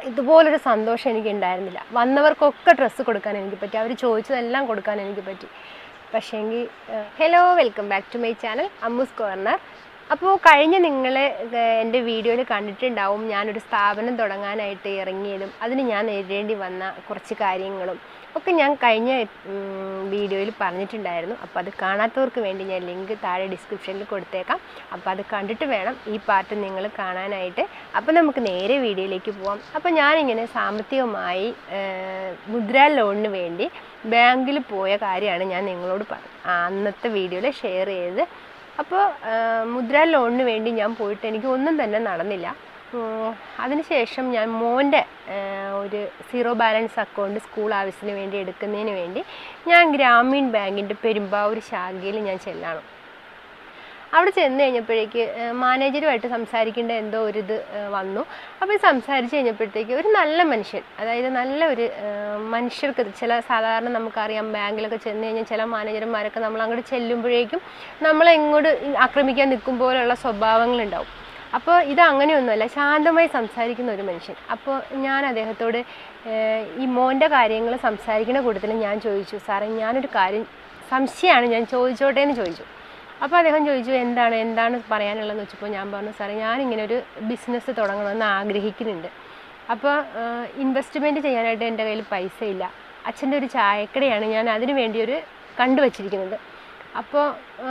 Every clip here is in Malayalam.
ഇതുപോലൊരു സന്തോഷം എനിക്ക് ഉണ്ടായിരുന്നില്ല വന്നവർക്കൊക്കെ ഡ്രസ്സ് കൊടുക്കാൻ എനിക്ക് പറ്റി അവർ ചോദിച്ചതെല്ലാം കൊടുക്കാൻ എനിക്ക് പറ്റി പക്ഷേങ്കിൽ hello welcome back to my channel Ammu's corner അപ്പോൾ കഴിഞ്ഞ നിങ്ങൾ എൻ്റെ വീഡിയോയിൽ കണ്ടിട്ടുണ്ടാവും ഞാനൊരു സ്ഥാപനം തുടങ്ങാനായിട്ട് ഇറങ്ങിയതും അതിന് ഞാൻ നേരിടേണ്ടി വന്ന കുറച്ച് കാര്യങ്ങളും ഒക്കെ ഞാൻ കഴിഞ്ഞ വീഡിയോയിൽ പറഞ്ഞിട്ടുണ്ടായിരുന്നു അപ്പോൾ അത് കാണാത്തവർക്ക് വേണ്ടി ഞാൻ ലിങ്ക് താഴെ ഡിസ്ക്രിപ്ഷനിൽ കൊടുത്തേക്കാം അപ്പോൾ അത് കണ്ടിട്ട് വേണം ഈ പാർട്ട് നിങ്ങൾ കാണാനായിട്ട് അപ്പോൾ നമുക്ക് നേരെ വീഡിയോയിലേക്ക് പോവാം അപ്പോൾ ഞാനിങ്ങനെ സാമ്പത്തികമായി ഏഹ്, മുദ്രാ ലോണിന് വേണ്ടി ബാങ്കിൽ പോയ കാര്യമാണ് ഞാൻ നിങ്ങളോട് പറ ആ, അന്നത്തെ വീഡിയോയിൽ ഷെയർ ചെയ്തത് അപ്പോൾ മുദ്രാ ലോണിന് വേണ്ടി ഞാൻ പോയിട്ട് എനിക്ക് ഒന്നും തന്നെ നടന്നില്ല ഉം, അതിനുശേഷം ഞാൻ മോൻ്റെ ഒരു സീറോ ബാലൻസ് അക്കൗണ്ട് സ്കൂൾ ആവശ്യത്തിന് വേണ്ടി എടുക്കുന്നതിന് വേണ്ടി ഞാൻ ഗ്രാമീൺ ബാങ്കിൻ്റെ പെരുമ്പാവൂർ ശാഖയിൽ ഞാൻ ചെല്ലാണ് അവിടെ ചെന്ന് കഴിഞ്ഞപ്പോഴേക്ക് മാനേജറുമായിട്ട് സംസാരിക്കേണ്ട എന്തോ ഒരു ഇത് ഏഹ് വന്നു അപ്പോൾ ഈ സംസാരിച്ച് കഴിഞ്ഞപ്പോഴത്തേക്ക് ഒരു നല്ല മനുഷ്യൻ അതായത് നല്ല ഒരു ഏഹ് മനുഷ്യർക്ക് ചില സാധാരണ നമുക്കറിയാം ബാങ്കിലൊക്കെ ചെന്ന് കഴിഞ്ഞാൽ ചില മാനേജർമാരൊക്കെ നമ്മൾ അങ്ങോട്ട് ചെല്ലുമ്പോഴേക്കും നമ്മളെ ഇങ്ങോട്ട് ആക്രമിക്കാൻ നിൽക്കും പോലെയുള്ള സ്വഭാവങ്ങളുണ്ടാവും അപ്പോൾ ഇത് അങ്ങനെയൊന്നുമല്ല ശാന്തമായി സംസാരിക്കുന്ന ഒരു മനുഷ്യൻ അപ്പോൾ ഞാൻ അദ്ദേഹത്തോട് ഏഹ് ഈ മോൻ്റെ കാര്യങ്ങൾ സംസാരിക്കുന്ന കൂട്ടത്തിൽ ഞാൻ ചോദിച്ചു സാറേ ഞാനൊരു കാര്യം സംശയമാണ് ഞാൻ ചോദിച്ചോട്ടെ എന്ന് ചോദിച്ചു അപ്പോൾ അദ്ദേഹം ചോദിച്ചു എന്താണ് എന്താണ് പറയാനുള്ളതെന്ന് വെച്ചപ്പോൾ ഞാൻ പറഞ്ഞു സാറേ ഞാനിങ്ങനെ ഒരു ബിസിനസ് തുടങ്ങണമെന്ന് ആഗ്രഹിക്കുന്നുണ്ട് അപ്പോൾ ഇൻവെസ്റ്റ്മെൻറ്റ് ചെയ്യാനായിട്ട് എൻ്റെ കയ്യിൽ പൈസ ഇല്ല അച്ഛൻ്റെ ഒരു ചായക്കടയാണ് ഞാൻ അതിന് വേണ്ടി ഒരു കണ്ടുവച്ചിരിക്കുന്നത് അപ്പോൾ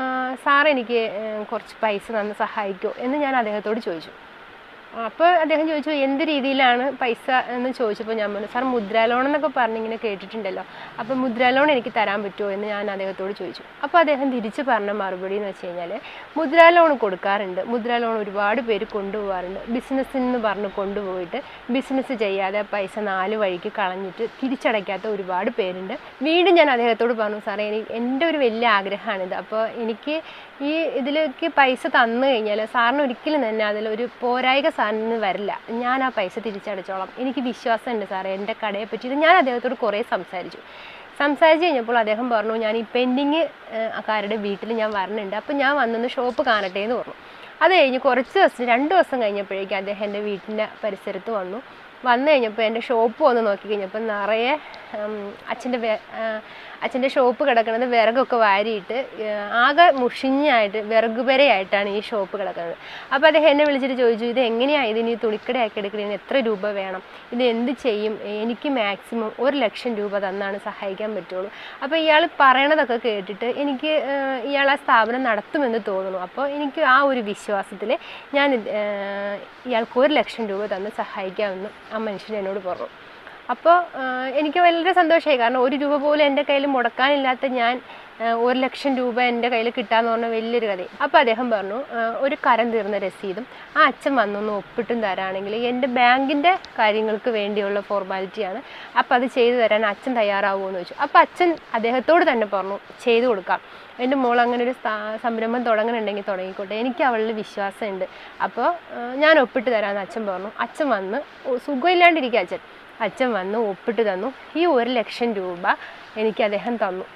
സാർ എനിക്ക് ഏഹ്, കുറച്ച് പൈസ തന്ന് സഹായിക്കുമോ എന്ന് ഞാൻ അദ്ദേഹത്തോട് ചോദിച്ചു അപ്പോൾ അദ്ദേഹം ചോദിച്ചു എന്ത് രീതിയിലാണ് പൈസ എന്ന് ചോദിച്ചപ്പോൾ ഞാൻ പറഞ്ഞു സാർ മുദ്രാ ലോൺ എന്നൊക്കെ പറഞ്ഞിങ്ങനെ കേട്ടിട്ടുണ്ടല്ലോ അപ്പോൾ മുദ്രാ ലോൺ എനിക്ക് തരാൻ പറ്റുമോ എന്ന് ഞാൻ അദ്ദേഹത്തോട് ചോദിച്ചു അപ്പോൾ അദ്ദേഹം തിരിച്ച് പറഞ്ഞ മറുപടി എന്ന് വെച്ച് കഴിഞ്ഞാൽ മുദ്രാ ലോൺ കൊടുക്കാറുണ്ട് മുദ്രാ ലോൺ ഒരുപാട് പേര് കൊണ്ടുപോകാറുണ്ട് ബിസിനസ്സിൽ നിന്ന് പറഞ്ഞ് കൊണ്ടുപോയിട്ട് ബിസിനസ് ചെയ്യാതെ പൈസ നാല് വഴിക്ക് കളഞ്ഞിട്ട് തിരിച്ചടയ്ക്കാത്ത ഒരുപാട് പേരുണ്ട് വീണ്ടും ഞാൻ അദ്ദേഹത്തോട് പറഞ്ഞു സാറേ എനിക്ക് എൻ്റെ ഒരു വലിയ ആഗ്രഹമാണിത് അപ്പോൾ എനിക്ക് ഈ ഇതിലേക്ക് പൈസ തന്നു കഴിഞ്ഞാൽ സാറിന് ഒരിക്കലും തന്നെ അതിലൊരു പോരായിക സാറിന് വരില്ല ഞാൻ ആ പൈസ തിരിച്ചടച്ചോളാം എനിക്ക് വിശ്വാസമുണ്ട് സാറേ എൻ്റെ കടയെ പറ്റിയിട്ട് ഞാൻ അദ്ദേഹത്തോട് കുറേ സംസാരിച്ചു സംസാരിച്ച് കഴിഞ്ഞപ്പോൾ അദ്ദേഹം പറഞ്ഞു ഞാൻ ഈ പെൻഡിങ് കാരുടെ വീട്ടിൽ ഞാൻ വരണുണ്ട് അപ്പോൾ ഞാൻ വന്നൊന്ന് ഷോപ്പ് കാണട്ടെ എന്ന് പറഞ്ഞു അത് കഴിഞ്ഞ് കുറച്ച് ദിവസം രണ്ട് ദിവസം കഴിഞ്ഞപ്പോഴേക്കും അദ്ദേഹം എൻ്റെ വീട്ടിൻ്റെ പരിസരത്ത് വന്നു വന്നു കഴിഞ്ഞപ്പോൾ എൻ്റെ ഷോപ്പ് വന്ന് നോക്കി കഴിഞ്ഞപ്പോൾ നിറയെ അച്ഛൻ്റെ അച്ഛൻ്റെ ഷോപ്പ് കിടക്കുന്നത് വിറകൊക്കെ വാരിയിട്ട് ഏഹ്, ആകെ മുഷിഞ്ഞായിട്ട് വിറക് പെരയായിട്ടാണ് ഈ ഷോപ്പ് കിടക്കുന്നത് അപ്പോൾ അദ്ദേഹം എന്നെ വിളിച്ചിട്ട് ചോദിച്ചു ഇത് എങ്ങനെയാണ് ഇതിന് ഈ തുണിക്കടയാക്കി എടുക്കുന്നതിന് എത്ര രൂപ വേണം ഇത് എന്ത് ചെയ്യും എനിക്ക് മാക്സിമം ഒരു ലക്ഷം രൂപ തന്നാണ് സഹായിക്കാൻ പറ്റുള്ളൂ അപ്പോൾ ഇയാൾ പറയണതൊക്കെ കേട്ടിട്ട് എനിക്ക് ഏഹ്, ഇയാൾ ആ സ്ഥാപനം നടത്തുമെന്ന് തോന്നുന്നു അപ്പോൾ എനിക്ക് ആ ഒരു വിശ്വാസത്തിൽ ഞാൻ ഇത്, ഏഹ്, ഇയാൾക്ക് ഒരു ലക്ഷം രൂപ തന്ന് സഹായിക്കാമെന്ന് ആ മനുഷ്യൻ എന്നോട് പറഞ്ഞു അപ്പോൾ എനിക്ക് വളരെ സന്തോഷമായി കാരണം ഒരു രൂപ പോലും എൻ്റെ കയ്യിൽ മുടക്കാനില്ലാത്ത ഞാൻ ആ, ഒരു ലക്ഷം രൂപ എൻ്റെ കയ്യിൽ കിട്ടാന്ന് പറഞ്ഞ വലിയൊരു കഥ അപ്പോൾ അദ്ദേഹം പറഞ്ഞു ആ, ഒരു കരം തീർന്ന രസീതും ആ അച്ഛൻ വന്നൊന്ന് ഒപ്പിട്ടും തരാണെങ്കിൽ എൻ്റെ ബാങ്കിൻ്റെ കാര്യങ്ങൾക്ക് വേണ്ടിയുള്ള ഫോർമാലിറ്റിയാണ് അപ്പോൾ അത് ചെയ്തു തരാൻ അച്ഛൻ തയ്യാറാവുമോ എന്ന് ചോദിച്ചു അപ്പോൾ അച്ഛൻ അദ്ദേഹത്തോട് തന്നെ പറഞ്ഞു ചെയ്തു കൊടുക്കാം എൻ്റെ മോൾ അങ്ങനെ ഒരു സ്ഥാ- സംരംഭം തുടങ്ങുന്നുണ്ടെങ്കിൽ തുടങ്ങിക്കോട്ടെ എനിക്ക് അവളിൽ വിശ്വാസമുണ്ട് അപ്പോൾ ആ, ഞാൻ ഒപ്പിട്ട് തരാമെന്ന് അച്ഛൻ പറഞ്ഞു അച്ഛൻ വന്ന് ഓ, സുഖമില്ലാണ്ടിരിക്കുക അച്ഛൻ അച്ഛൻ വന്ന് ഒപ്പിട്ട് തന്നു ഈ ഒരു ലക്ഷം രൂപ എനിക്ക് അദ്ദേഹം തന്നു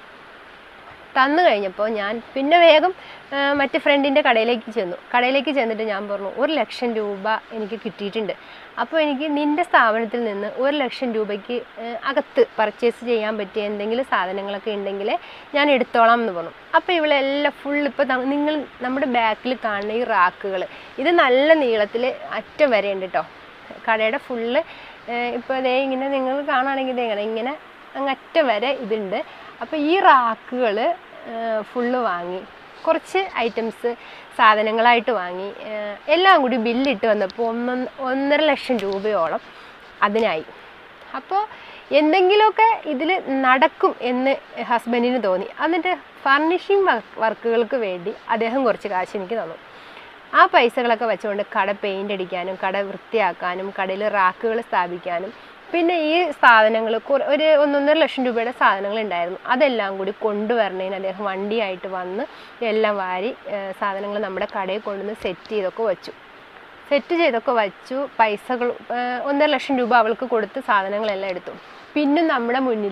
തന്നു കഴിഞ്ഞപ്പോൾ ഞാൻ പിന്നെ വേഗം ആ, മറ്റ് ഫ്രണ്ടിൻ്റെ കടയിലേക്ക് ചെന്നു കടയിലേക്ക് ചെന്നിട്ട് ഞാൻ പറഞ്ഞു ഒരു ലക്ഷം രൂപ എനിക്ക് കിട്ടിയിട്ടുണ്ട് അപ്പോൾ എനിക്ക് നിൻ്റെ സ്ഥാപനത്തിൽ നിന്ന് ഒരു ലക്ഷം രൂപയ്ക്ക് ആ, അകത്ത് പർച്ചേസ് ചെയ്യാൻ പറ്റിയ എന്തെങ്കിലും സാധനങ്ങളൊക്കെ ഉണ്ടെങ്കിൽ ഞാൻ എടുത്തോളാം എന്ന് പറഞ്ഞു അപ്പോൾ ഇവളെല്ലാം ഫുൾ ഇപ്പോൾ നിങ്ങൾ നമ്മുടെ ബാക്കിൽ കാണുന്ന ഈ റാക്കുകൾ ഇത് നല്ല നീളത്തിൽ അറ്റം വരെ ഉണ്ട് കേട്ടോ കടയുടെ ഫുള്ള് ഇപ്പോൾ അതേ ഇങ്ങനെ നിങ്ങൾ കാണുകയാണെങ്കിൽ ഇത് എങ്ങനെ ഇങ്ങനെ അങ്ങറ്റം വരെ ഇതുണ്ട് അപ്പോൾ ഈ റാക്കുകൾ ഫുള്ള് വാങ്ങി കുറച്ച് ഐറ്റംസ് സാധനങ്ങളായിട്ട് വാങ്ങി ഏഹ് എല്ലാം കൂടി ബില്ലിട്ട് വന്നപ്പോൾ ഒന്ന് ഒന്നര ലക്ഷം രൂപയോളം അതിനായി അപ്പോൾ എന്തെങ്കിലുമൊക്കെ ഇതിൽ നടക്കും എന്ന് ഹസ്ബൻഡിന് തോന്നി എന്നിട്ട് ഫർണിഷിങ് വർക്കുകൾക്ക് വേണ്ടി അദ്ദേഹം കുറച്ച് കാശ് എനിക്ക് തന്നു ആ പൈസകളൊക്കെ വെച്ചുകൊണ്ട് കട പെയിൻ്റ് അടിക്കാനും കട വൃത്തിയാക്കാനും കടയിൽ റാക്കുകൾ സ്ഥാപിക്കാനും പിന്നെ ഈ സാധനങ്ങൾ ഒരു ഒന്നൊന്നര ലക്ഷം രൂപയുടെ സാധനങ്ങൾ ഉണ്ടായിരുന്നു അതെല്ലാം കൂടി കൊണ്ടുവരണേന് അദ്ദേഹം വണ്ടിയായിട്ട് വന്ന് എല്ലാം വാരി സാധനങ്ങൾ നമ്മുടെ കടയിൽ കൊണ്ടുവന്ന് സെറ്റ് ചെയ്തൊക്കെ വെച്ചു സെറ്റ് ചെയ്തൊക്കെ വച്ചു പൈസകൾ ഏഹ് ഒന്നര ലക്ഷം രൂപ അവൾക്ക് കൊടുത്ത് സാധനങ്ങളെല്ലാം എടുത്തു പിന്നും നമ്മുടെ മുന്നിൽ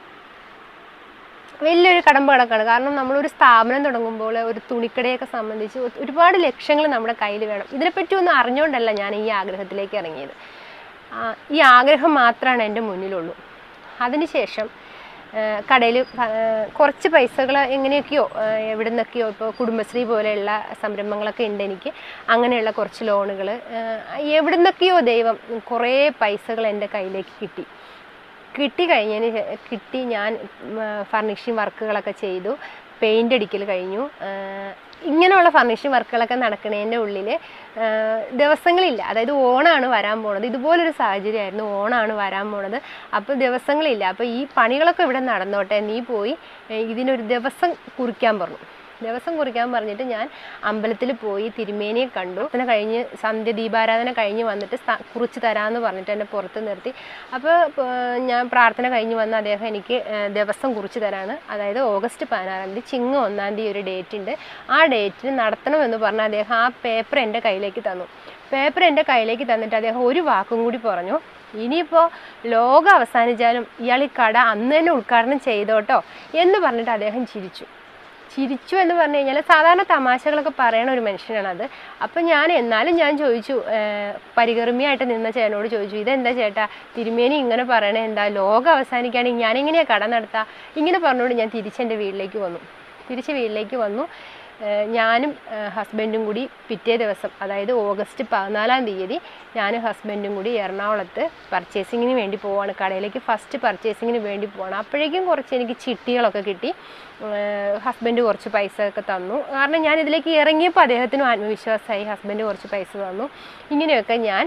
വലിയൊരു കടമ്പ കിടക്കാണ് കാരണം നമ്മളൊരു സ്ഥാപനം തുടങ്ങുമ്പോൾ ഒരു തുണിക്കടയൊക്കെ സംബന്ധിച്ച് ഒ- ഒരുപാട് ലക്ഷ്യങ്ങൾ നമ്മുടെ കയ്യിൽ വേണം ഇതിനെപ്പറ്റി ഒന്നും അറിഞ്ഞുകൊണ്ടല്ല ഞാൻ ഈ ആഗ്രഹത്തിലേക്ക് ഇറങ്ങിയത് ആ, ഈ ആഗ്രഹം മാത്രമാണ് എൻ്റെ മുന്നിലുള്ളൂ അതിനുശേഷം കടയിൽ കുറച്ച് പൈസകൾ എങ്ങനെയൊക്കെയോ എവിടെ നിന്നൊക്കെയോ ഇപ്പോൾ കുടുംബശ്രീ പോലെയുള്ള സംരംഭങ്ങളൊക്കെ ഉണ്ട് എനിക്ക് അങ്ങനെയുള്ള കുറച്ച് ലോണുകൾ എവിടെ നിന്നൊക്കെയോ ദൈവം കുറേ പൈസകൾ എൻ്റെ കയ്യിലേക്ക് കിട്ടി കിട്ടി കഴിഞ്ഞതിന് ശേ- കിട്ടി ഞാൻ ഫർണിഷിങ് വർക്കുകളൊക്കെ ചെയ്തു പെയിൻ്റ് അടിക്കൽ കഴിഞ്ഞു ആ, ഇങ്ങനെയുള്ള ഫർണിഷിങ് വർക്കുകളൊക്കെ നടക്കുന്നതിൻ്റെ ഉള്ളിൽ ദിവസങ്ങളില്ല അതായത് ഓണാണ് വരാൻ പോണത് ഇതുപോലൊരു സാഹചര്യമായിരുന്നു ഓണാണ് വരാൻ പോണത് അപ്പോൾ ദിവസങ്ങളില്ല അപ്പോൾ ഈ പണികളൊക്കെ ഇവിടെ നടന്നോട്ടെ നീ പോയി ഏ, ഇതിനൊരു ദിവസം കുറിക്കാൻ പറഞ്ഞു ദിവസം കുറിക്കാൻ പറഞ്ഞിട്ട് ഞാൻ അമ്പലത്തിൽ പോയി തിരുമേനിയെ കണ്ടു അതിനെ കഴിഞ്ഞ് സന്ധ്യ ദീപാരാധന കഴിഞ്ഞ് വന്നിട്ട് സ്ഥ- കുറിച്ച് തരാമെന്ന് പറഞ്ഞിട്ട് എന്നെ പുറത്ത് നിർത്തി അപ്പോൾ ഞാൻ പ്രാർത്ഥന കഴിഞ്ഞ് വന്ന അദ്ദേഹം എനിക്ക് ഏ, ദിവസം കുറിച്ച് തരാണ് അതായത് ഓഗസ്റ്റ് പതിനാറാം തീയതി ചിങ്ങ ഒന്നാം തീയതി ഒരു ഡേറ്റ് ഉണ്ട് ആ ഡേറ്റിന് നടത്തണമെന്ന് പറഞ്ഞ് അദ്ദേഹം ആ പേപ്പർ എൻ്റെ കയ്യിലേക്ക് തന്നു പേപ്പർ എൻ്റെ കയ്യിലേക്ക് തന്നിട്ട് അദ്ദേഹം ഒരു വാക്കും കൂടി പറഞ്ഞു ഇനിയിപ്പോൾ ലോകം അവസാനിച്ചാലും ഇയാൾ ഈ കട അന്ന് തന്നെ ഉദ്ഘാടനം ചെയ്തോട്ടോ എന്ന് പറഞ്ഞിട്ട് അദ്ദേഹം ചിരിച്ചു ചിരിച്ചു എന്ന് പറഞ്ഞു കഴിഞ്ഞാൽ സാധാരണ തമാശകളൊക്കെ പറയണ ഒരു മനുഷ്യനാണത് അപ്പം ഞാൻ എന്നാലും ഞാൻ ചോദിച്ചു ഏർ, പരികർമ്മിയായിട്ട് നിന്ന ചേട്ടനോട് ചോദിച്ചു ഇതെന്താ ചേട്ടാ തിരുമേനി ഇങ്ങനെ പറയണേ എന്താ ലോകം അവസാനിക്കുകയാണെങ്കിൽ ഞാനെങ്ങനെയാണ് കട നടത്തുക ഇങ്ങനെ പറഞ്ഞുകൊണ്ട് ഞാൻ തിരിച്ചെൻ്റെ വീട്ടിലേക്ക് വന്നു തിരിച്ച് വീട്ടിലേക്ക് വന്നു ഏർ, ഞാനും ഏർ, ഹസ്ബൻഡും കൂടി പിറ്റേ ദിവസം അതായത് ഓഗസ്റ്റ് പതിനാലാം തീയതി ഞാനും ഹസ്ബൻഡും കൂടി എറണാകുളത്ത് പർച്ചേസിങ്ങിന് വേണ്ടി പോവാണ് കടയിലേക്ക് ഫസ്റ്റ് പർച്ചേസിങ്ങിന് വേണ്ടി പോവാണ് അപ്പോഴേക്കും കുറച്ച് എനിക്ക് ചിട്ടികളൊക്കെ കിട്ടി ഹസ്ബൻഡ് കുറച്ച് പൈസ ഒക്കെ തന്നു കാരണം ഞാൻ ഇതിലേക്ക് ഇറങ്ങിയപ്പോൾ അദ്ദേഹത്തിനും ആത്മവിശ്വാസമായി ഹസ്ബൻഡ് കുറച്ച് പൈസ തന്നു ഇങ്ങനെയൊക്കെ ഞാൻ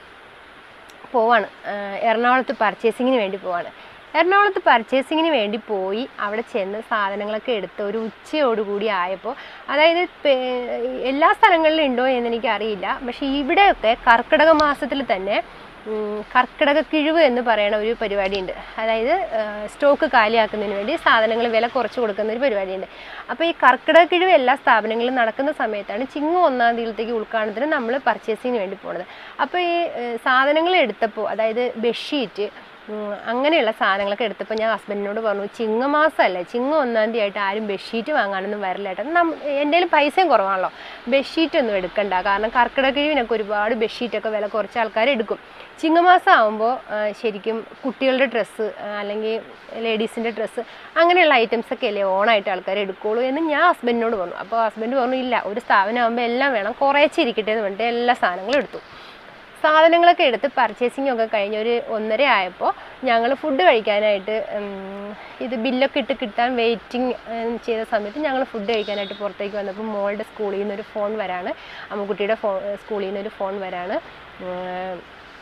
പോവാണ് ഏഹ് എറണാകുളത്ത് പർച്ചേസിങ്ങിന് വേണ്ടി പോവാണ് എറണാകുളത്ത് പർച്ചേസിങ്ങിന് വേണ്ടി പോയി അവിടെ ചെന്ന് സാധനങ്ങളൊക്കെ എടുത്ത് ഒരു ഉച്ചയോടുകൂടി ആയപ്പോൾ അതായത് പേ- എല്ലാ സ്ഥലങ്ങളിലും ഉണ്ടോ എന്ന് എനിക്കറിയില്ല പക്ഷേ ഇവിടെയൊക്കെ കർക്കിടക മാസത്തിൽ തന്നെ ഉം, കർക്കിടക കിഴിവ് എന്ന് പറയുന്ന ഒരു പരിപാടിയുണ്ട് അതായത് സ്റ്റോക്ക് കാലിയാക്കുന്നതിന് വേണ്ടി സാധനങ്ങൾ വില കുറച്ച് കൊടുക്കുന്ന ഒരു പരിപാടിയുണ്ട് അപ്പോൾ ഈ കർക്കിടക കിഴിവ് എല്ലാ സ്ഥാപനങ്ങളിലും നടക്കുന്ന സമയത്താണ് ചിങ്ങ ഒന്നാം തീയതിയിലത്തേക്ക് ഉദ്ഘാടനത്തിന് നമ്മൾ പർച്ചേസിങ്ങിന് വേണ്ടി പോകുന്നത് അപ്പോൾ ഈ ഏഹ്, സാധനങ്ങൾ എടുത്തപ്പോൾ അതായത് ബെഡ്ഷീറ്റ് ഉം, അങ്ങനെയുള്ള സാധനങ്ങളൊക്കെ എടുത്തപ്പോൾ ഞാൻ ഹസ്ബൻഡിനോട് പറഞ്ഞു ചിങ്ങമാസമല്ലേ ചിങ്ങ ഒന്നാം തീയതി ആയിട്ട് ആരും ബെഡ്ഷീറ്റ് വാങ്ങാനൊന്നും വരില്ല ഏട്ടാ നം എൻ്റെ കയ്യിൽ പൈസയും കുറവാണല്ലോ ബെഡ്ഷീറ്റ് ഒന്നും എടുക്കണ്ട കാരണം കർക്കിടക കിഴിവിനൊക്കെ ഒരുപാട് ബെഡ്ഷീറ്റൊക്കെ വില കുറച്ച് ആൾക്കാർ എടുക്കും ചിങ്ങമാസം ആകുമ്പോൾ ശരിക്കും കുട്ടികളുടെ ഡ്രസ്സ് അല്ലെങ്കിൽ ലേഡീസിൻ്റെ ഡ്രസ്സ് അങ്ങനെയുള്ള ഐറ്റംസ് ഒക്കെ അല്ലേ ഓണായിട്ട് ആൾക്കാർ എടുക്കുള്ളൂ എന്ന് ഞാൻ ഹസ്ബൻഡിനോട് പറഞ്ഞു അപ്പോൾ ഹസ്ബൻഡ് പറഞ്ഞു ഇല്ല ഒരു സ്ഥാപനം ആകുമ്പോൾ എല്ലാം വേണം കുറേശ്ശെ ഇരിക്കട്ടെ എന്ന് പറഞ്ഞിട്ട് എല്ലാ സാധനങ്ങളും എടുത്തു സാധനങ്ങളൊക്കെ എടുത്ത് പർച്ചേസിംഗ് ഒക്കെ കഴിഞ്ഞ് ഒരു ഒന്നര ആയപ്പോൾ ഞങ്ങൾ ഫുഡ് കഴിക്കാനായിട്ട് ഉം, ഇത് ബില്ലൊക്കെ ഇട്ട് കിട്ടാൻ വെയിറ്റിംഗ് ചെയ്ത സമയത്ത് ഞങ്ങൾ ഫുഡ് കഴിക്കാനായിട്ട് പുറത്തേക്ക് വന്നപ്പോൾ മോളുടെ സ്കൂളിൽ നിന്നൊരു ഫോൺ വരാണ് അമ്മുക്കുട്ടിയുടെ ഫോ സ്കൂളിൽ നിന്നൊരു ഫോൺ വരാണ് ഉം,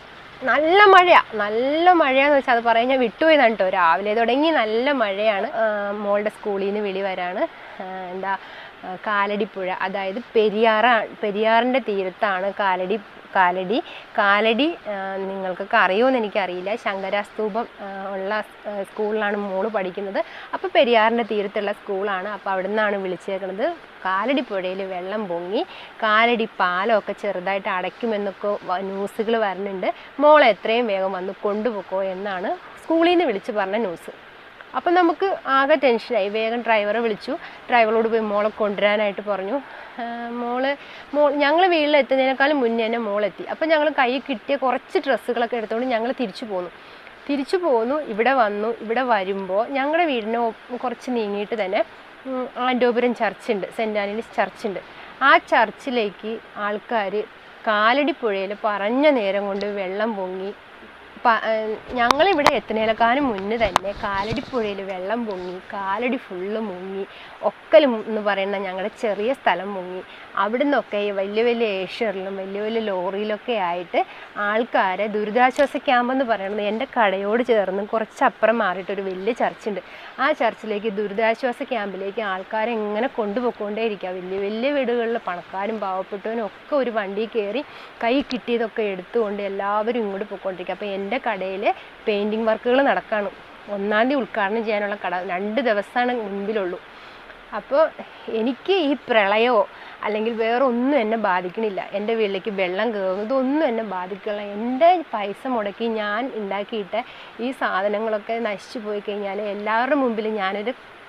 നല്ല മഴയാണ് നല്ല മഴയാന്ന് വെച്ചാൽ അത് പറയാൻ ഞാൻ വിട്ടുപോയതാണ് കേട്ടോ രാവിലെ തുടങ്ങി നല്ല മഴയാണ് ആ, മോളുടെ സ്കൂളിൽ നിന്ന് വിളി വരാണ് ആ, എന്താ ആ, കാലടിപ്പുഴ അതായത് പെരിയാറ പെരിയാറിൻ്റെ തീരത്താണ് കാലടി കാലടി കാലടി ആ, നിങ്ങൾക്കൊക്കെ അറിയുമെന്ന് എനിക്കറിയില്ല ശങ്കരാസ്തൂപം ആ, ഉള്ള ആ, സ്കൂളിലാണ് മോള് പഠിക്കുന്നത് അപ്പോൾ പെരിയാറിൻ്റെ തീരത്തുള്ള സ്കൂളാണ് അപ്പോൾ അവിടെ നിന്നാണ് വിളിച്ചേക്കുന്നത് കാലടി പുഴയിൽ വെള്ളം പൊങ്ങി കാലടി പാലമൊക്കെ ചെറുതായിട്ട് അടയ്ക്കുമെന്നൊക്കെ ന്യൂസുകൾ വരുന്നുണ്ട് മോളെ എത്രയും വേഗം വന്ന് കൊണ്ടുപോക്കോ എന്നാണ് സ്കൂളിൽ നിന്ന് വിളിച്ച് പറഞ്ഞ ന്യൂസ് അപ്പം നമുക്ക് ആകെ ടെൻഷനായി വേഗം ഡ്രൈവറെ വിളിച്ചു ഡ്രൈവറോട് പോയി മോളെ കൊണ്ടുവരാനായിട്ട് പറഞ്ഞു ആ, മോള് മോ ഞങ്ങൾ വീട്ടിലെത്തുന്നതിനേക്കാളും മുന്നേ തന്നെ മോളെത്തി അപ്പം ഞങ്ങൾ കയ്യിൽ കിട്ടിയ കുറച്ച് ഡ്രസ്സുകളൊക്കെ എടുത്തുകൊണ്ട് ഞങ്ങൾ തിരിച്ചു പോന്നു തിരിച്ചു പോന്നു ഇവിടെ വന്നു ഇവിടെ വരുമ്പോൾ ഞങ്ങളുടെ വീടിന് ഒ- കുറച്ച് നീങ്ങിയിട്ട് തന്നെ ഉം, ആൻഡോപുരം ചർച്ചുണ്ട് സെൻറ്റ് ആനിസ് ചർച്ചുണ്ട് ആ ചർച്ചിലേക്ക് ആൾക്കാർ കാലടിപ്പുഴയിൽ പറഞ്ഞ നേരം കൊണ്ട് വെള്ളം പൊങ്ങി പ- ഏഹ് ഞങ്ങളിവിടെ എത്തുന്നതിനേക്കാളും മുന്നേ തന്നെ കാലടിപ്പുഴയിൽ വെള്ളം പൊങ്ങി കാലടി ഫുള്ള് മുങ്ങി ഒക്കൽ എന്ന് പറയുന്ന ഞങ്ങളുടെ ചെറിയ സ്ഥലം മുങ്ങി അവിടെ നിന്നൊക്കെ ഈ വലിയ വലിയ ഏഷ്യറിലും വലിയ വലിയ ലോറിയിലൊക്കെ ആയിട്ട് ആൾക്കാരെ ദുരിതാശ്വാസ ക്യാമ്പെന്ന് പറയുന്നത് എൻ്റെ കടയോട് ചേർന്ന് കുറച്ചപ്പുറം മാറിയിട്ട് ഒരു വലിയ ചർച്ചുണ്ട് ആ ചർച്ചിലേക്ക് ദുരിതാശ്വാസ ക്യാമ്പിലേക്ക് ആൾക്കാരെ ഇങ്ങനെ കൊണ്ടുപോയിക്കൊണ്ടേയിരിക്കുക വലിയ വലിയ വീടുകളിൽ പണക്കാരും പാവപ്പെട്ടവനും ഒക്കെ ഒരു വണ്ടി കയറി കൈ കിട്ടിയതൊക്കെ എടുത്തുകൊണ്ട് എല്ലാവരും ഇങ്ങോട്ട് പോയിക്കൊണ്ടിരിക്കുക അപ്പോൾ എൻ്റെ കടയിൽ പെയിൻറ്റിങ് വർക്കുകൾ നടക്കാണ് ഒന്നാം തീയതി ഉദ്ഘാടനം ചെയ്യാനുള്ള കട രണ്ട് ദിവസമാണ് മുൻപിലുള്ളൂ അപ്പോൾ എനിക്ക് ഈ പ്രളയമോ അല്ലെങ്കിൽ വേറെ ഒന്നും എന്നെ ബാധിക്കണില്ല എൻ്റെ വീട്ടിലേക്ക് വെള്ളം കയറും ഇതൊന്നും എന്നെ ബാധിക്കില്ല എൻ്റെ പൈസ മുടക്കി ഞാൻ ഉണ്ടാക്കിയിട്ട് ഈ സാധനങ്ങളൊക്കെ നശിച്ചു പോയി കഴിഞ്ഞാൽ എല്ലാവരുടെ മുമ്പിൽ ഞാനൊരു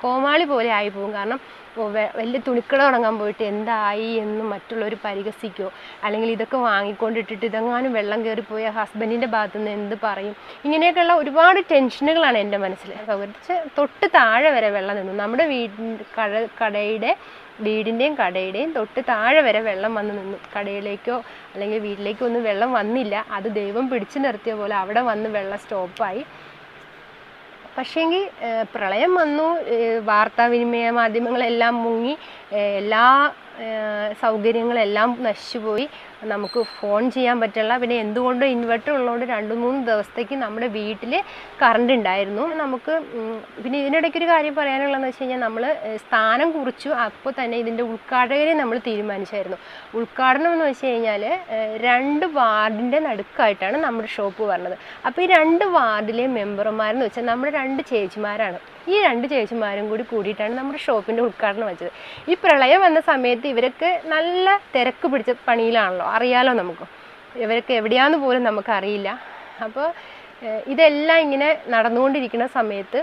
കോമാളി പോലെ ആയിപ്പോവും കാരണം ഓ, വെ- വലിയ തുണിക്കട തുടങ്ങാൻ പോയിട്ട് എന്തായി എന്ന് മറ്റുള്ളവർ പരിഹസിക്കോ അല്ലെങ്കിൽ ഇതൊക്കെ വാങ്ങിക്കൊണ്ടിട്ടിട്ട് ഇതെങ്ങാനും വെള്ളം കയറിപ്പോയ ഹസ്ബൻഡിൻ്റെ ഭാഗത്തു നിന്ന് എന്ത് പറയും ഇങ്ങനെയൊക്കെയുള്ള ഒരുപാട് ടെൻഷനുകളാണ് എൻ്റെ മനസ്സിൽ സൗകര്യച്ച് തൊട്ട് താഴെ വരെ വെള്ളം നിന്നു നമ്മുടെ വീടിൻ്റെ കട കടയുടെ വീടിൻ്റെയും കടയുടെയും തൊട്ട് താഴെ വരെ വെള്ളം വന്ന് നിന്നു കടയിലേക്കോ അല്ലെങ്കിൽ വീട്ടിലേക്കോ ഒന്നും വെള്ളം വന്നില്ല അത് ദൈവം പിടിച്ചു നിർത്തിയ പോലെ അവിടെ വന്ന് വെള്ളം സ്റ്റോപ്പായി പക്ഷേങ്കിൽ പ്രളയം വന്നു ഏഹ് വാർത്താവിനിമയ മാധ്യമങ്ങളെല്ലാം മുങ്ങി ഏഹ് എല്ലാ ഏഹ് സൗകര്യങ്ങളെല്ലാം നശിച്ചുപോയി നമുക്ക് ഫോൺ ചെയ്യാൻ പറ്റില്ല പിന്നെ എന്തുകൊണ്ടും ഇൻവെർട്ടർ ഉള്ളതുകൊണ്ട് രണ്ട് മൂന്ന് ദിവസത്തേക്ക് നമ്മുടെ വീട്ടിൽ കറണ്ട് ഉണ്ടായിരുന്നു നമുക്ക് ഉം, പിന്നെ ഇതിനിടയ്ക്ക് ഒരു കാര്യം പറയാനുള്ളതെന്ന് വെച്ച് കഴിഞ്ഞാൽ നമ്മൾ സ്ഥാനം കുറിച്ചു അപ്പോൾ തന്നെ ഇതിൻ്റെ ഉദ്ഘാടകരെ നമ്മൾ തീരുമാനിച്ചായിരുന്നു ഉദ്ഘാടനം എന്ന് വെച്ച് കഴിഞ്ഞാൽ രണ്ട് വാർഡിൻ്റെ നടുക്കായിട്ടാണ് നമ്മുടെ ഷോപ്പ് വരുന്നത് അപ്പോൾ ഈ രണ്ട് വാർഡിലെ മെമ്പർമാരെന്ന് വെച്ചാൽ നമ്മുടെ രണ്ട് ചേച്ചിമാരാണ് ഈ രണ്ട് ചേച്ചിമാരും കൂടി കൂടിയിട്ടാണ് നമ്മുടെ ഷോപ്പിൻ്റെ ഉദ്ഘാടനം വെച്ചത് ഈ പ്രളയം വന്ന സമയത്ത് ഇവരൊക്കെ നല്ല തിരക്ക് പിടിച്ച പണിയിലാണല്ലോ അറിയാലോ നമുക്ക് ഇവരൊക്കെ എവിടെയാന്ന് പോലും നമുക്കറിയില്ല അപ്പോൾ ഏഹ് ഇതെല്ലാം ഇങ്ങനെ നടന്നുകൊണ്ടിരിക്കുന്ന സമയത്ത്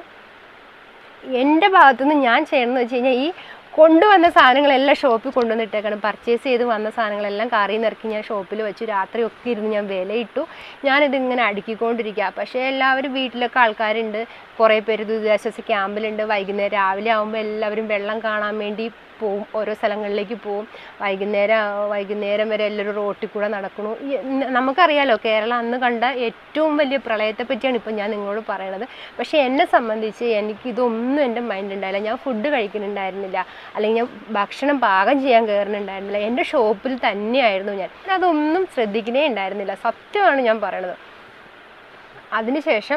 എൻ്റെ ഭാഗത്തുനിന്ന് ഞാൻ ചെയ്യണമെന്ന് വെച്ച് കഴിഞ്ഞാൽ ഈ കൊണ്ടുവന്ന സാധനങ്ങളെല്ലാം ഷോപ്പിൽ കൊണ്ടുവന്നിട്ടേക്കാണ് പർച്ചേസ് ചെയ്ത് വന്ന സാധനങ്ങളെല്ലാം കാറിൽ നിന്ന് ഇറക്കി ഞാൻ ഷോപ്പിൽ വെച്ചു രാത്രി ഒക്കെ ഇരുന്ന് ഞാൻ വിലയിട്ടു ഞാനിതിങ്ങനെ അടുക്കിക്കൊണ്ടിരിക്കുക പക്ഷേ എല്ലാവരും വീട്ടിലൊക്കെ ആൾക്കാരുണ്ട് കുറേ പേര് ദുരിതാശ്വാസ ക്യാമ്പിലുണ്ട് വൈകുന്നേരം രാവിലെ ആകുമ്പോൾ എല്ലാവരും വെള്ളം കാണാൻ വേണ്ടി പോവും ഓരോ സ്ഥലങ്ങളിലേക്ക് പോവും വൈകുന്നേരം ആ- വൈകുന്നേരം വരെ എല്ലാവരും റോട്ടിൽ കൂടെ നടക്കണു ഈ ന- നമുക്കറിയാലോ കേരളം അന്ന് കണ്ട ഏറ്റവും വലിയ പ്രളയത്തെ പറ്റിയാണ് ഇപ്പം ഞാൻ നിങ്ങളോട് പറയണത് പക്ഷേ എന്നെ സംബന്ധിച്ച് എനിക്കിതൊന്നും എൻ്റെ മൈൻഡ് ഉണ്ടായില്ല ഞാൻ ഫുഡ് കഴിക്കുന്നുണ്ടായിരുന്നില്ല അല്ലെങ്കിൽ ഞാൻ ഭക്ഷണം പാകം ചെയ്യാൻ കയറുന്നുണ്ടായിരുന്നില്ല എൻ്റെ ഷോപ്പിൽ തന്നെയായിരുന്നു ഞാൻ അതൊന്നും ശ്രദ്ധിക്കുന്നേ ഉണ്ടായിരുന്നില്ല സത്യമാണ് ഞാൻ പറയണത് അതിനുശേഷം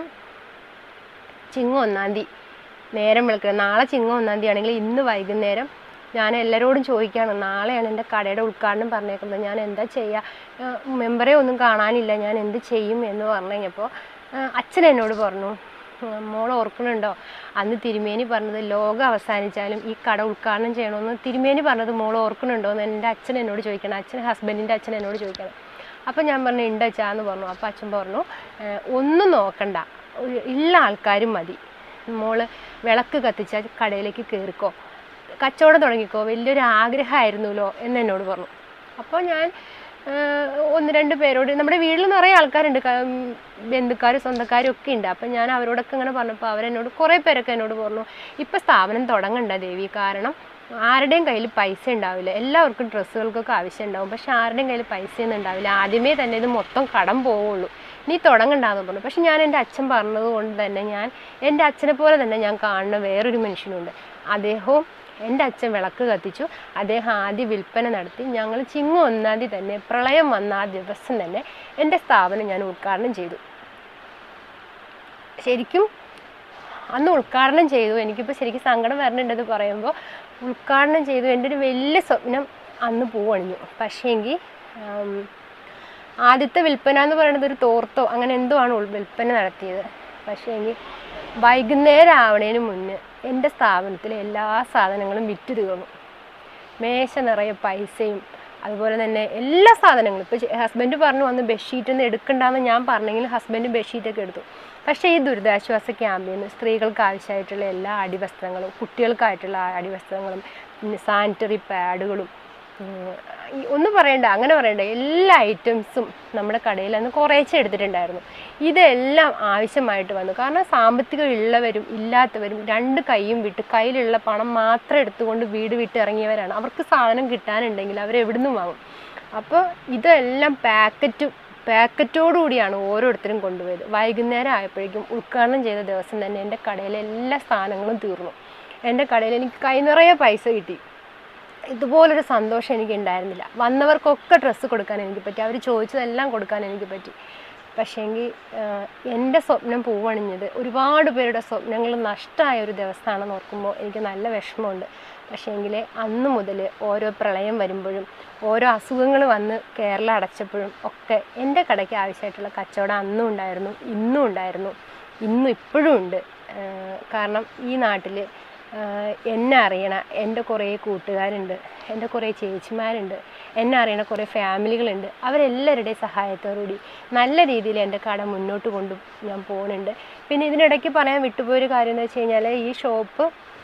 ചിങ്ങം ഒന്നാം തീയതി നേരം വെളുക്കണം നാളെ ചിങ്ങം ഒന്നാം തീയതി ആണെങ്കിൽ ഇന്ന് വൈകുന്നേരം ഞാൻ എല്ലാവരോടും ചോദിക്കുകയാണ് നാളെയാണ് എൻ്റെ കടയുടെ ഉദ്ഘാടനം പറഞ്ഞേക്കുന്നത് ഞാൻ എന്താ ചെയ്യുക മെമ്പറെ ഒന്നും കാണാനില്ല ഞാൻ എന്ത് ചെയ്യും എന്ന് പറഞ്ഞു കഴിഞ്ഞപ്പോൾ അച്ഛൻ എന്നോട് പറഞ്ഞു "ഉം, മോൾ ഓർക്കണുണ്ടോ അന്ന് തിരുമേനി പറഞ്ഞത് ലോകം അവസാനിച്ചാലും ഈ കട ഉദ്ഘാടനം ചെയ്യണമെന്ന് തിരുമേനി പറഞ്ഞത് മോൾ ഓർക്കണുണ്ടോ എന്ന് എൻ്റെ അച്ഛൻ എന്നോട് ചോദിക്കണം അച്ഛൻ ഹസ്ബൻഡിൻ്റെ അച്ഛൻ എന്നോട് ചോദിക്കണം അപ്പം ഞാൻ പറഞ്ഞു ഉണ്ട് അച്ഛാന്ന് പറഞ്ഞു അപ്പോൾ അച്ഛൻ പറഞ്ഞു "ഏഹ്, ഒന്നും നോക്കണ്ട ഒരു ഉള്ള ആൾക്കാരും മതി മോള് വിളക്ക് കത്തിച്ച കടയിലേക്ക് കയറിക്കോ കച്ചവടം തുടങ്ങിക്കോ വലിയൊരു ആഗ്രഹമായിരുന്നല്ലോ എന്ന് എന്നോട് പറഞ്ഞു അപ്പോൾ ഞാൻ ഏഹ്, ഒന്ന് രണ്ട് പേരോട് നമ്മുടെ വീട്ടിൽ നിറയെ ആൾക്കാരുണ്ട് ക- ഉം, ബന്ധുക്കാരും സ്വന്തക്കാരും ഒക്കെ ഉണ്ട് അപ്പം ഞാൻ അവരോടൊക്കെ ഇങ്ങനെ പറഞ്ഞപ്പോൾ അവരെന്നോട് കുറേ പേരൊക്കെ എന്നോട് പറഞ്ഞു ഇപ്പം സ്ഥാപനം തുടങ്ങണ്ട ദേവി കാരണം ആരുടെയും കയ്യിൽ പൈസ ഉണ്ടാവില്ല എല്ലാവർക്കും ഡ്രസ്സുകൾക്കൊക്കെ ആവശ്യം ഉണ്ടാവും പക്ഷെ ആരുടെയും കയ്യിൽ പൈസയൊന്നും ഉണ്ടാവില്ല ആദ്യമേ തന്നെ ഇത് മൊത്തം കടം പോവുള്ളൂ നീ തുടങ്ങണ്ടാന്ന് പറഞ്ഞു പക്ഷെ ഞാൻ എൻ്റെ അച്ഛൻ പറഞ്ഞത് കൊണ്ട് തന്നെ ഞാൻ എൻ്റെ അച്ഛനെ പോലെ തന്നെ ഞാൻ കാണുന്ന വേറൊരു മനുഷ്യനുണ്ട് അദ്ദേഹവും എൻ്റെ അച്ഛൻ വിളക്ക് കത്തിച്ചു അദ്ദേഹം ആദ്യ വിൽപ്പന നടത്തി ഞങ്ങൾ ചിങ്ങം ഒന്നാം തീയതി തന്നെ പ്രളയം വന്ന ആ ദിവസം തന്നെ എൻ്റെ സ്ഥാപനം ഞാൻ ഉദ്ഘാടനം ചെയ്തു ശരിക്കും അന്ന് ഉദ്ഘാടനം ചെയ്തു എനിക്കിപ്പോൾ ശരിക്കും സങ്കടം വരണുണ്ടെന്ന് പറയുമ്പോൾ ഉദ്ഘാടനം ചെയ്തു എൻ്റെ ഒരു വലിയ സ്വപ്നം അന്ന് പൂവണിഞ്ഞു പക്ഷേങ്കിൽ ആദ്യത്തെ വിൽപ്പന എന്ന് പറയുന്നത് ഒരു തോർത്തോ അങ്ങനെ എന്തോ ആണ് ഉൾ- വിൽപ്പന നടത്തിയത് പക്ഷേങ്കിൽ വൈകുന്നേരം ആവണേന് മുന്നേ എൻ്റെ സ്ഥാപനത്തിലെ എല്ലാ സാധനങ്ങളും വിറ്റ് തീർന്നു മേശ നിറയെ പൈസയും അതുപോലെ തന്നെ എല്ലാ സാധനങ്ങളും ഇപ്പോൾ ഹസ്ബൻഡ് പറഞ്ഞു വന്ന് ബെഡ്ഷീറ്റ് ഒന്നും എടുക്കണ്ടെന്ന് ഞാൻ പറഞ്ഞെങ്കിൽ ഹസ്ബൻഡ് ബെഡ്ഷീറ്റൊക്കെ എടുത്തു പക്ഷേ ഈ ദുരിതാശ്വാസ ക്യാമ്പിൽ നിന്ന് സ്ത്രീകൾക്ക് ആവശ്യമായിട്ടുള്ള എല്ലാ അടിവസ്ത്രങ്ങളും കുട്ടികൾക്കായിട്ടുള്ള അടിവസ്ത്രങ്ങളും പിന്നെ സാനിറ്ററി പാഡുകളും ഉം, ഈ ഒന്നും പറയണ്ട അങ്ങനെ പറയണ്ട എല്ലാ ഐറ്റംസും നമ്മുടെ കടയിൽ അന്ന് കുറേശ്ശെ എടുത്തിട്ടുണ്ടായിരുന്നു ഇതെല്ലാം ആവശ്യമായിട്ട് വന്നു കാരണം സാമ്പത്തികം ഉള്ളവരും ഇല്ലാത്തവരും രണ്ട് കൈയും വിട്ട് കയ്യിലുള്ള പണം മാത്രം എടുത്തുകൊണ്ട് വീട് വിട്ട് ഇറങ്ങിയവരാണ് അവർക്ക് സാധനം കിട്ടാനുണ്ടെങ്കിൽ അവർ എവിടുന്നും വാങ്ങും അപ്പോൾ ഇതെല്ലാം പാക്കറ്റ് പാക്കറ്റോടുകൂടിയാണ് ഓരോരുത്തരും കൊണ്ടുപോയത് വൈകുന്നേരം ആയപ്പോഴേക്കും ഉദ്ഘാടനം ചെയ്ത ദിവസം തന്നെ എൻ്റെ കടയിലെ എല്ലാ സാധനങ്ങളും തീർന്നു എൻ്റെ കടയിൽ എനിക്ക് കൈ നിറയെ പൈസ കിട്ടി ഇതുപോലൊരു സന്തോഷം എനിക്ക് ഉണ്ടായിരുന്നില്ല വന്നവർക്കൊക്കെ ഡ്രസ്സ് കൊടുക്കാൻ എനിക്ക് പറ്റി അവർ ചോദിച്ചതെല്ലാം കൊടുക്കാൻ എനിക്ക് പറ്റി പക്ഷേങ്കിൽ എൻ്റെ സ്വപ്നം പൂവണിഞ്ഞത് ഒരുപാട് പേരുടെ സ്വപ്നങ്ങൾ നഷ്ടമായ ഒരു ദിവസമാണെന്ന് ഓർക്കുമ്പോൾ എനിക്ക് നല്ല വിഷമമുണ്ട് പക്ഷേങ്കിൽ അന്ന് മുതൽ ഓരോ പ്രളയം വരുമ്പോഴും ഓരോ അസുഖങ്ങൾ വന്ന് കേരളം അടച്ചപ്പോഴും ഒക്കെ എൻ്റെ കടയ്ക്ക് ആവശ്യമായിട്ടുള്ള കച്ചവടം അന്നും ഉണ്ടായിരുന്നു ഇന്നും ഉണ്ടായിരുന്നു ഇന്നും ഇപ്പോഴും ഉണ്ട് ഏഹ് കാരണം ഈ നാട്ടിൽ ആഹ് എന്നെ അറിയണ എൻ്റെ കുറേ കൂട്ടുകാരുണ്ട് എൻ്റെ കുറേ ചേച്ചിമാരുണ്ട് എന്നെ അറിയണ കുറേ ഫാമിലികളുണ്ട് അവരെല്ലാവരുടെയും സഹായത്തോടുകൂടി നല്ല രീതിയിൽ എൻ്റെ കട മുന്നോട്ട് കൊണ്ട് ഞാൻ പോകുന്നുണ്ട് പിന്നെ ഇതിനിടയ്ക്ക് പറയാൻ വിട്ടുപോയൊരു കാര്യം എന്ന് വെച്ച് കഴിഞ്ഞാൽ ഈ ഷോപ്പ്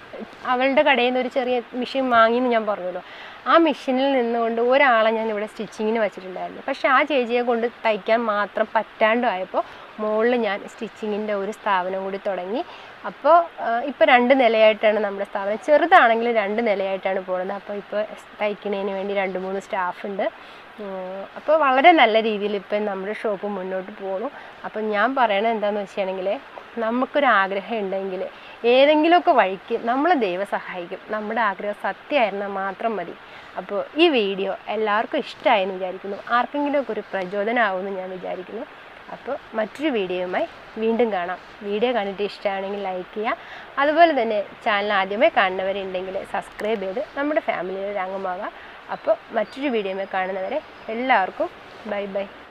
അവളുടെ കടയിൽ നിന്ന് ഒരു ചെറിയ മെഷീൻ വാങ്ങിയെന്ന് ഞാൻ പറഞ്ഞല്ലോ ആ മെഷീനിൽ നിന്നുകൊണ്ട് ഒരാളെ ഞാൻ ഇവിടെ സ്റ്റിച്ചിങ്ങിന് വെച്ചിട്ടുണ്ടായിരുന്നു പക്ഷേ ആ ചേച്ചിയെ കൊണ്ട് തയ്ക്കാൻ മാത്രം പറ്റാണ്ടായപ്പോൾ മുകളിൽ ഞാൻ സ്റ്റിച്ചിങ്ങിൻ്റെ ഒരു സ്ഥാപനം കൂടി തുടങ്ങി അപ്പോൾ ഇപ്പോൾ രണ്ട് നിലയായിട്ടാണ് നമ്മുടെ സ്ഥാപനം ചെറുതാണെങ്കിലും രണ്ട് നിലയായിട്ടാണ് പോകുന്നത് അപ്പോൾ ഇപ്പോൾ തയ്ക്കുന്നതിന് വേണ്ടി രണ്ട് മൂന്ന് സ്റ്റാഫുണ്ട് അപ്പോൾ വളരെ നല്ല രീതിയിൽ ഇപ്പം നമ്മുടെ ഷോപ്പ് മുന്നോട്ട് പോകുന്നു അപ്പം ഞാൻ പറയണത് എന്താണെന്ന് വെച്ചിട്ടുണ്ടെങ്കിൽ നമുക്കൊരു ആഗ്രഹം ഉണ്ടെങ്കിൽ ഏതെങ്കിലുമൊക്കെ വഴിക്ക് നമ്മളെ ദൈവം സഹായിക്കും നമ്മുടെ ആഗ്രഹം സത്യമായിരുന്നാൽ മാത്രം മതി അപ്പോൾ ഈ വീഡിയോ എല്ലാവർക്കും ഇഷ്ടമായെന്ന് വിചാരിക്കുന്നു ആർക്കെങ്കിലുമൊക്കെ ഒരു പ്രചോദനമാവുമെന്ന് ഞാൻ വിചാരിക്കുന്നു അപ്പോൾ മറ്റൊരു വീഡിയോയുമായി വീണ്ടും കാണാം വീഡിയോ കണ്ടിട്ട് ഇഷ്ടമാണെങ്കിൽ ലൈക്ക് ചെയ്യുക അതുപോലെ തന്നെ ചാനൽ ആദ്യമായി കാണുന്നവരുണ്ടെങ്കിൽ സബ്സ്ക്രൈബ് ചെയ്ത് നമ്മുടെ ഫാമിലിയിൽ ഒരു അംഗമാകാം അപ്പോൾ മറ്റൊരു വീഡിയോയുമായി കാണുന്നവരെ എല്ലാവർക്കും ബൈ ബൈ